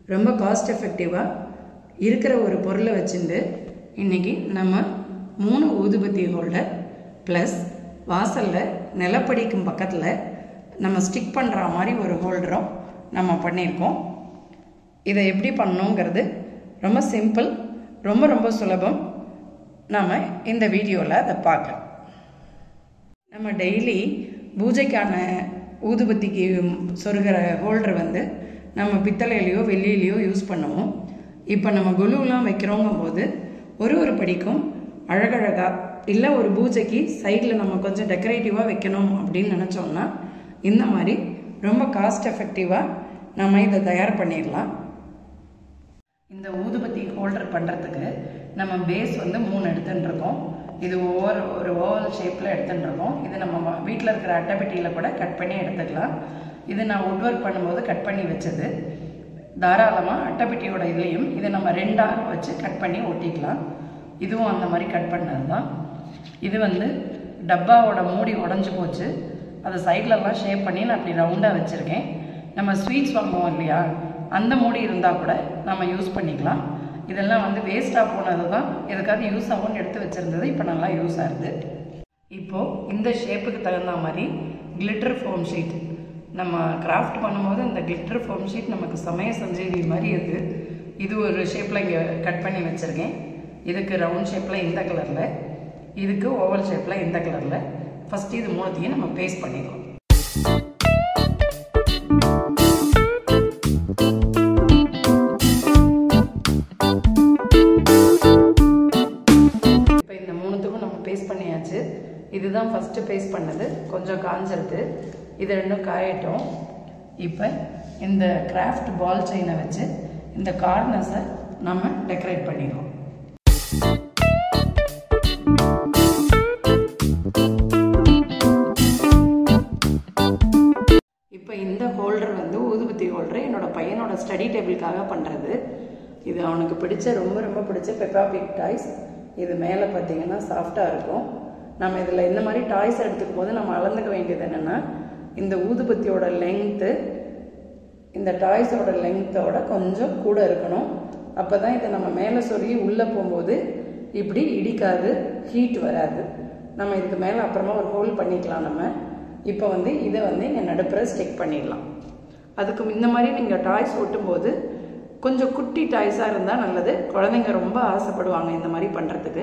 ரொம்ப காஸ்ட் எஃபெக்டிவாக இருக்கிற ஒரு பொருளை வச்சுட்டு இன்றைக்கி நம்ம மூணு ஊதுபத்தி ஹோல்டர் ப்ளஸ் வாசலில் நிலப்படிக்கும் பக்கத்தில் நம்ம ஸ்டிக் பண்ணுற மாதிரி ஒரு ஹோல்டரும் நம்ம பண்ணியிருக்கோம் இதை எப்படி பண்ணணுங்கிறது ரொம்ப சிம்பிள் ரொம்ப ரொம்ப சுலபம் நாம் இந்த வீடியோவில் அதை பார்க்கலாம் நம்ம டெய்லி பூஜைக்கான ஊதுபத்திக்கு சொருகிற ஹோல்டர் வந்து நம்ம பித்தளையிலையோ வெள்ளியிலையோ யூஸ் பண்ணுவோம் இப்போ நம்ம குலுலாம் வைக்கிறோங்கும் போது ஒரு ஒரு படிக்கும் அழகழகாக இல்லை ஒரு பூஜைக்கு சைடில் நம்ம கொஞ்சம் டெக்கரேட்டிவாக வைக்கணும் அப்படின்னு நினச்சோம்னா இந்த மாதிரி ரொம்ப காஸ்ட் எஃபெக்டிவாக நம்ம இதை தயார் பண்ணிடலாம் இந்த ஊதுபத்தி ஹோல்டர் பண்ணுறதுக்கு நம்ம பேஸ் வந்து மூணு எடுத்துன்னு இருக்கோம் இது ஒவ்வொரு ஒரு ஓவல் ஷேப்பில் எடுத்துன்னு இருக்கோம் இது நம்ம வீட்டில் இருக்கிற அட்டைப்பெட்டியில் கூட கட் பண்ணி எடுத்துக்கலாம் இது நான் உட் ஒர்க் பண்ணும்போது கட் பண்ணி வச்சது தாராளமாக அட்டைப்பெட்டியோட இதுலேயும் இதை நம்ம ரெண்டாக வச்சு கட் பண்ணி ஒட்டிக்கலாம் இதுவும் அந்த மாதிரி கட் பண்ணது தான் இது வந்து டப்பாவோட மூடி உடஞ்சி போச்சு அதை சைட்லலாம் ஷேப் பண்ணி நான் அப்படி ரவுண்டாக வச்சுருக்கேன் நம்ம ஸ்வீட்ஸ் வாங்குவோம் இல்லையா அந்த மூடி இருந்தால் கூட நம்ம யூஸ் பண்ணிக்கலாம் இதெல்லாம் வந்து வேஸ்ட்டாக போனது தான் எதுக்காவது யூஸ் ஆகும்னு எடுத்து வச்சுருந்தது இப்போ நல்லா யூஸ் ஆகுது இப்போது இந்த ஷேப்புக்கு தகுந்த மாதிரி கிளிட்டர் ஃபோம் ஷீட் நம்ம கிராஃப்ட் பண்ணும்போது இந்த கிளிட்டர் ஃபோம் ஷீட் நமக்கு சமய சஞ்சீவி மாதிரி இருக்குது இது ஒரு ஷேப்பில் இங்கே கட் பண்ணி வச்சுருக்கேன் இதுக்கு ரவுண்ட் ஷேப்பில் இந்த கலரில் இதுக்கு ஓவல் ஷேப்பில் இந்த கலரில் ஃபஸ்ட்டு இது மூணுத்தையும் நம்ம பேஸ்ட் பண்ணிடலாம் இப்போ இந்த மூணுத்துக்கும் நம்ம பேஸ்ட் பண்ணியாச்சு இதுதான் ஃபஸ்ட்டு பேஸ்ட் பண்ணது கொஞ்சம் காஞ்சிருக்கு இது ரெண்டும் காயட்டும் இப்போ இந்த கிராஃப்ட் பால் செயினை வச்சு இந்த கார்னர்ஸை நம்ம டெக்கரேட் பண்ணிடுவோம் இப்போ இந்த ஹோல்டர் வந்து ஊதுபத்தி ஹோல்டர் என்னோட பையனோட ஸ்டடி டேபிளுக்காக பண்ணுறது இது அவனுக்கு பிடிச்ச ரொம்ப ரொம்ப பிடிச்ச பெப்பாபிக் டாய்ஸ் இது மேலே பார்த்தீங்கன்னா சாஃப்டாக இருக்கும் நம்ம இதில் இந்த மாதிரி டாய்ஸ் எடுத்துக்கும் போது நம்ம அளந்துக்க வேண்டியது என்னென்னா இந்த ஊதுபத்தியோட லெங்க்த்து இந்த டாய்ஸோட லெங்க்த்தோட கொஞ்சம் கூட இருக்கணும் அப்போ தான் இதை நம்ம மேலே சொருகி உள்ளே போகும்போது இப்படி இடிக்காது ஹீட் வராது நம்ம இதுக்கு மேலே அப்புறமா ஒரு ஹோல் பண்ணிக்கலாம் நம்ம இப்போ வந்து இதை வந்து இங்கே நடுப்புற ஸ்டிக் பண்ணிடலாம் அதுக்கு இந்த மாதிரி நீங்கள் டாய்ஸ் ஒட்டும்போது கொஞ்சம் குட்டி டாய்ஸாக இருந்தால் நல்லது குழந்தைங்க ரொம்ப ஆசைப்படுவாங்க இந்த மாதிரி பண்ணுறதுக்கு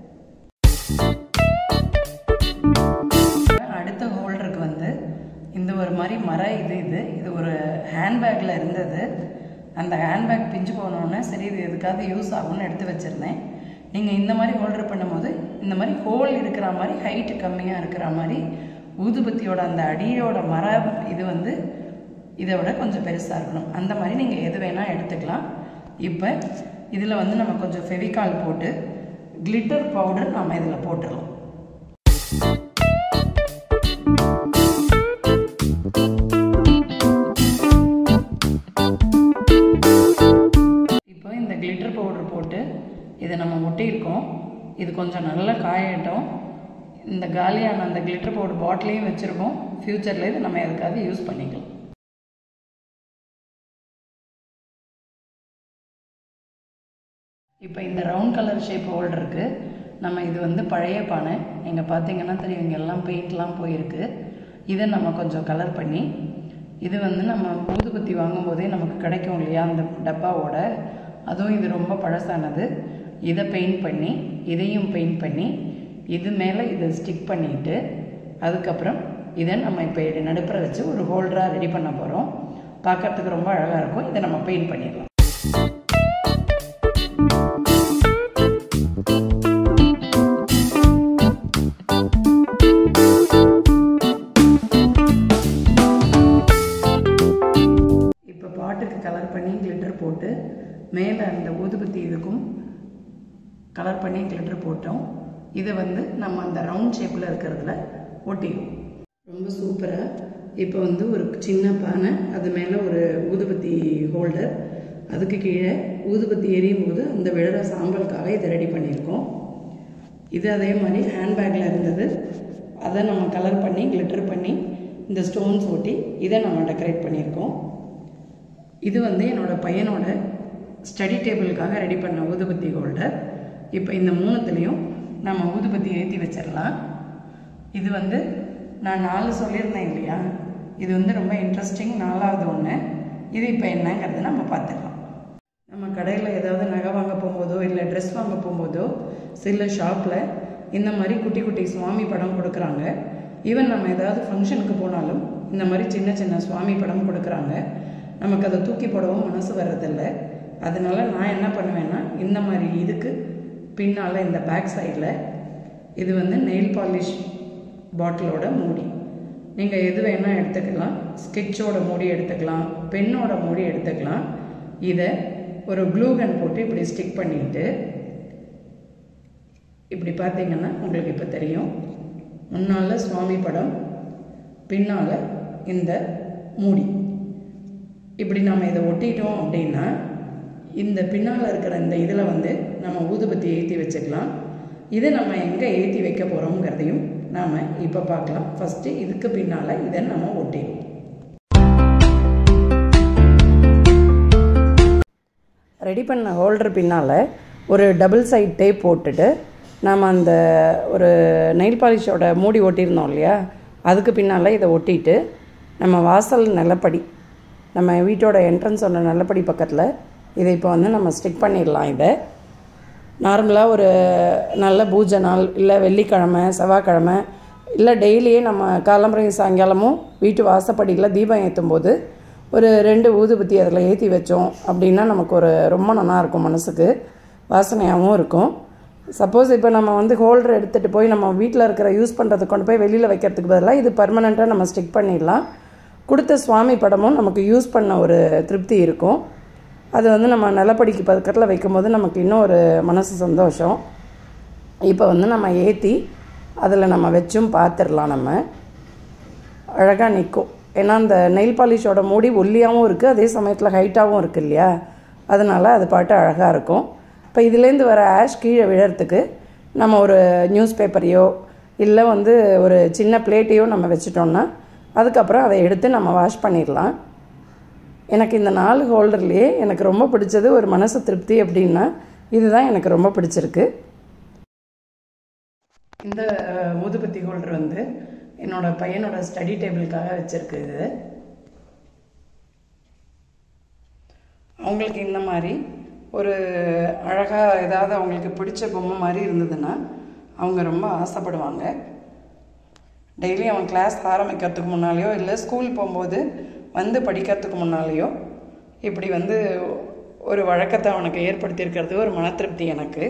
அடுத்த ஹோல்டருக்கு வந்து இந்த ஒரு மாதிரி மர இது இது இது ஒரு ஹேண்ட்பேக்கில் இருந்தது அந்த ஹேண்ட்பேக் பிஞ்சு போனோடனே சரி இது எதுக்காவது யூஸ் ஆகும்னு எடுத்து வச்சுருந்தேன் நீங்கள் இந்த மாதிரி ஹோல்டர் பண்ணும்போது இந்த மாதிரி ஹோல் இருக்கிற மாதிரி ஹைட்டு கம்மியாக இருக்கிற மாதிரி ஊதுபத்தியோட அந்த அடியோட மர இது வந்து இதை விட கொஞ்சம் பெருசாக இருக்கணும் அந்த மாதிரி நீங்கள் எது வேணால் எடுத்துக்கலாம் இப்போ இதில் வந்து நம்ம கொஞ்சம் ஃபெவிகால் போட்டு கிளிட்டர் பவுடர் நம்ம இதில் போட்டுடலாம் இப்போ இந்த கிளிட்டர் பவுடர் போட்டு இதை நம்ம ஒட்டியிருக்கோம் இது கொஞ்சம் நல்லா காயட்டும் இந்த காலியான அந்த கிளிட்டர் பவுடர் பாட்டிலையும் வச்சுருக்கோம் ஃப்யூச்சரில் இது நம்ம எதுக்காவது யூஸ் பண்ணிக்கலாம் இப்போ இந்த ரவுண்ட் கலர் ஷேப் ஹோல்டருக்கு நம்ம இது வந்து பழைய பானை இங்கே பார்த்தீங்கன்னா தெரியும் இங்கே எல்லாம் பெயிண்ட்லாம் போயிருக்கு இதை நம்ம கொஞ்சம் கலர் பண்ணி இது வந்து நம்ம ஊதுபத்தி வாங்கும்போதே நமக்கு கிடைக்கும் இல்லையா அந்த டப்பாவோட அதுவும் இது ரொம்ப பழசானது இதை பெயிண்ட் பண்ணி இதையும் பெயிண்ட் பண்ணி இது மேலே இதை ஸ்டிக் பண்ணிவிட்டு அதுக்கப்புறம் இதை நம்ம இப்போ நடுப்புற வச்சு ஒரு ஹோல்டராக ரெடி பண்ண போகிறோம் பார்க்கறதுக்கு ரொம்ப அழகாக இருக்கும் இதை நம்ம பெயிண்ட் பண்ணிடலாம் இப்போ பாட்டுக்கு கலர் பண்ணி கிளிட்டர் போட்டு மேலே அந்த ஊதுபத்தி இதுக்கும் கலர் பண்ணி கிளிட்டர் போட்டோம் இதை வந்து நம்ம அந்த ரவுண்ட் ஷேப்பில் இருக்கிறதுல ஒட்டிடுவோம் ரொம்ப சூப்பராக இப்போ வந்து ஒரு சின்ன பானை அது மேலே ஒரு ஊதுபத்தி ஹோல்டர் அதுக்கு கீழே ஊதுபத்தி எரியும் போது அந்த விழற சாம்பலுக்காக இதை ரெடி பண்ணியிருக்கோம் இது அதே மாதிரி ஹேண்ட்பேக்கில் இருந்தது அதை நம்ம கலர் பண்ணி கிளிட்டர் பண்ணி இந்த ஸ்டோன்ஸ் ஒட்டி இதை நம்ம டெக்கரேட் பண்ணியிருக்கோம் இது வந்து என்னோட பையனோட ஸ்டடி டேபிளுக்காக ரெடி பண்ண ஊதுபத்தி ஹோல்டர் இப்போ இந்த மூணுத்துலேயும் நம்ம ஊதுபத்தி ஏற்றி வச்சிடலாம் இது வந்து நான் நாலு சொல்லியிருந்தேன் இல்லையா இது வந்து ரொம்ப இன்ட்ரெஸ்டிங் நாலாவது ஒன்று இது இப்போ என்னங்கிறது நம்ம பார்த்துக்கலாம் நம்ம கடையில் ஏதாவது நகை வாங்க போகும்போதோ இல்லை ட்ரெஸ் வாங்க போகும்போதோ சில ஷாப்பில் இந்த மாதிரி குட்டி குட்டி சுவாமி படம் கொடுக்குறாங்க ஈவன் நம்ம ஏதாவது ஃபங்க்ஷனுக்கு போனாலும் இந்த மாதிரி சின்ன சின்ன சுவாமி படம் கொடுக்குறாங்க நமக்கு அதை தூக்கி போடவும் மனசு வர்றதில்ல அதனால நான் என்ன பண்ணுவேன்னா இந்த மாதிரி இதுக்கு பின்னால் இந்த பேக் சைடில் இது வந்து நெயில் பாலிஷ் பாட்டிலோட மூடி நீங்கள் எது வேணால் எடுத்துக்கலாம் ஸ்கெட்சோட மூடி எடுத்துக்கலாம் பெண்ணோட மூடி எடுத்துக்கலாம் இதை ஒரு க்ளூகன் போட்டு இப்படி ஸ்டிக் பண்ணிட்டு இப்படி பார்த்தீங்கன்னா உங்களுக்கு இப்போ தெரியும் முன்னால் சுவாமி படம் பின்னால் இந்த மூடி இப்படி நம்ம இதை ஒட்டிட்டோம் அப்படின்னா இந்த பின்னால் இருக்கிற இந்த இதில் வந்து நம்ம ஊதுபத்தி ஏற்றி வச்சுக்கலாம் இதை நம்ம எங்கே ஏற்றி வைக்க போகிறோங்கிறதையும் நாம் இப்போ பார்க்கலாம் ஃபஸ்ட்டு இதுக்கு பின்னால் இதை நம்ம ஒட்டிடுவோம் ரெடி பண்ண ஹோல்டர் பின்னால் ஒரு டபுள் சைட் டேப் போட்டுட்டு நாம் அந்த ஒரு நெயில் பாலிஷோட மூடி ஒட்டியிருந்தோம் இல்லையா அதுக்கு பின்னால் இதை ஒட்டிட்டு நம்ம வாசல் நிலப்படி நம்ம வீட்டோட என்ட்ரன்ஸோட நிலப்படி பக்கத்தில் இதை இப்போ வந்து நம்ம ஸ்டிக் பண்ணிடலாம் இதை நார்மலாக ஒரு நல்ல பூஜை நாள் இல்லை வெள்ளிக்கிழமை செவ்வாய்க்கிழமை இல்லை டெய்லியே நம்ம காலம்பரையும் சாயங்காலமும் வீட்டு வாசப்படியில் தீபம் ஏற்றும் போது ஒரு ரெண்டு ஊதுபத்தி அதில் ஏற்றி வச்சோம் அப்படின்னா நமக்கு ஒரு ரொம்ப நல்லா இருக்கும் மனசுக்கு வாசனையாகவும் இருக்கும் சப்போஸ் இப்போ நம்ம வந்து ஹோல்டர் எடுத்துகிட்டு போய் நம்ம வீட்டில் இருக்கிற யூஸ் பண்ணுறதுக்கு கொண்டு போய் வெளியில் வைக்கிறதுக்கு பதிலாக இது பர்மனெண்ட்டாக நம்ம ஸ்டிக் பண்ணிடலாம் கொடுத்த சுவாமி படமும் நமக்கு யூஸ் பண்ண ஒரு திருப்தி இருக்கும் அது வந்து நம்ம நிலப்படிக்கு பக்கத்தில் வைக்கும்போது நமக்கு இன்னும் ஒரு மனசு சந்தோஷம் இப்போ வந்து நம்ம ஏற்றி அதில் நம்ம வச்சும் பார்த்துடலாம் நம்ம அழகாக நிற்கும் ஏன்னா அந்த நெயில் பாலிஷோட மூடி ஒல்லியாகவும் இருக்குது அதே சமயத்தில் ஹைட்டாகவும் இருக்குது இல்லையா அதனால் அது பாட்டு அழகாக இருக்கும் இப்போ இதுலேருந்து வர ஆஷ் கீழே விழறதுக்கு நம்ம ஒரு நியூஸ் பேப்பரையோ இல்லை வந்து ஒரு சின்ன பிளேட்டையோ நம்ம வச்சிட்டோம்னா அதுக்கப்புறம் அதை எடுத்து நம்ம வாஷ் பண்ணிடலாம் எனக்கு இந்த நாலு ஹோல்டர்லேயே எனக்கு ரொம்ப பிடிச்சது ஒரு மனசு திருப்தி அப்படின்னா இதுதான் எனக்கு ரொம்ப பிடிச்சிருக்கு இந்த ஊதுபத்தி ஹோல்டர் வந்து என்னோட பையனோட ஸ்டடி டேபிளுக்காக வச்சிருக்கு இது அவங்களுக்கு இந்த மாதிரி ஒரு அழகாக ஏதாவது அவங்களுக்கு பிடிச்ச பொம்மை மாதிரி இருந்ததுன்னா அவங்க ரொம்ப ஆசைப்படுவாங்க டெய்லி அவன் கிளாஸ் ஆரம்பிக்கிறதுக்கு முன்னாலேயோ இல்லை ஸ்கூல் போகும்போது வந்து படிக்கிறதுக்கு முன்னாலேயோ இப்படி வந்து ஒரு வழக்கத்தை அவனுக்கு ஏற்படுத்தியிருக்கிறது ஒரு மன திருப்தி எனக்கு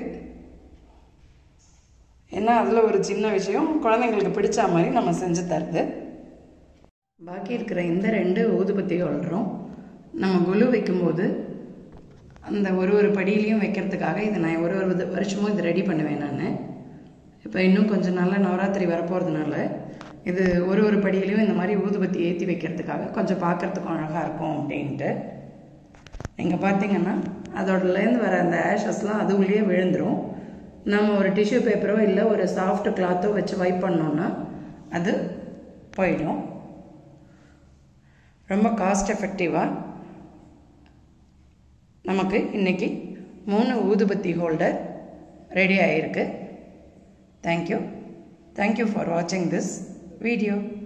ஏன்னா அதில் ஒரு சின்ன விஷயம் குழந்தைங்களுக்கு பிடிச்ச மாதிரி நம்ம செஞ்சு தருது பாக்கி இருக்கிற இந்த ரெண்டு ஊதுபத்தி ஹோல்டரும் நம்ம குலு வைக்கும்போது அந்த ஒரு ஒரு படியிலையும் வைக்கிறதுக்காக இதை நான் ஒரு ஒரு வருஷமும் இது ரெடி பண்ணுவேன் நான் இப்போ இன்னும் கொஞ்சம் நாளில் நவராத்திரி வரப்போகிறதுனால இது ஒரு ஒரு படியிலையும் இந்த மாதிரி ஊதுபத்தி ஏற்றி வைக்கிறதுக்காக கொஞ்சம் பார்க்குறதுக்கும் அழகாக இருக்கும் அப்படின்ட்டு நீங்கள் பார்த்தீங்கன்னா அதோடலேருந்து வர அந்த ஆஷஸ்லாம் அது உள்ளே விழுந்துடும் நம்ம ஒரு டிஷ்யூ பேப்பரோ இல்லை ஒரு சாஃப்ட் கிளாத்தோ வச்சு வைப் பண்ணோன்னா அது போயிடும் ரொம்ப காஸ்ட் எஃபெக்டிவாக நமக்கு இன்றைக்கி மூணு ஊதுபத்தி ஹோல்டர் ரெடி ஆகிருக்கு தேங்க்யூ தேங்க்யூ ஃபார் வாட்சிங் திஸ் வீடியோ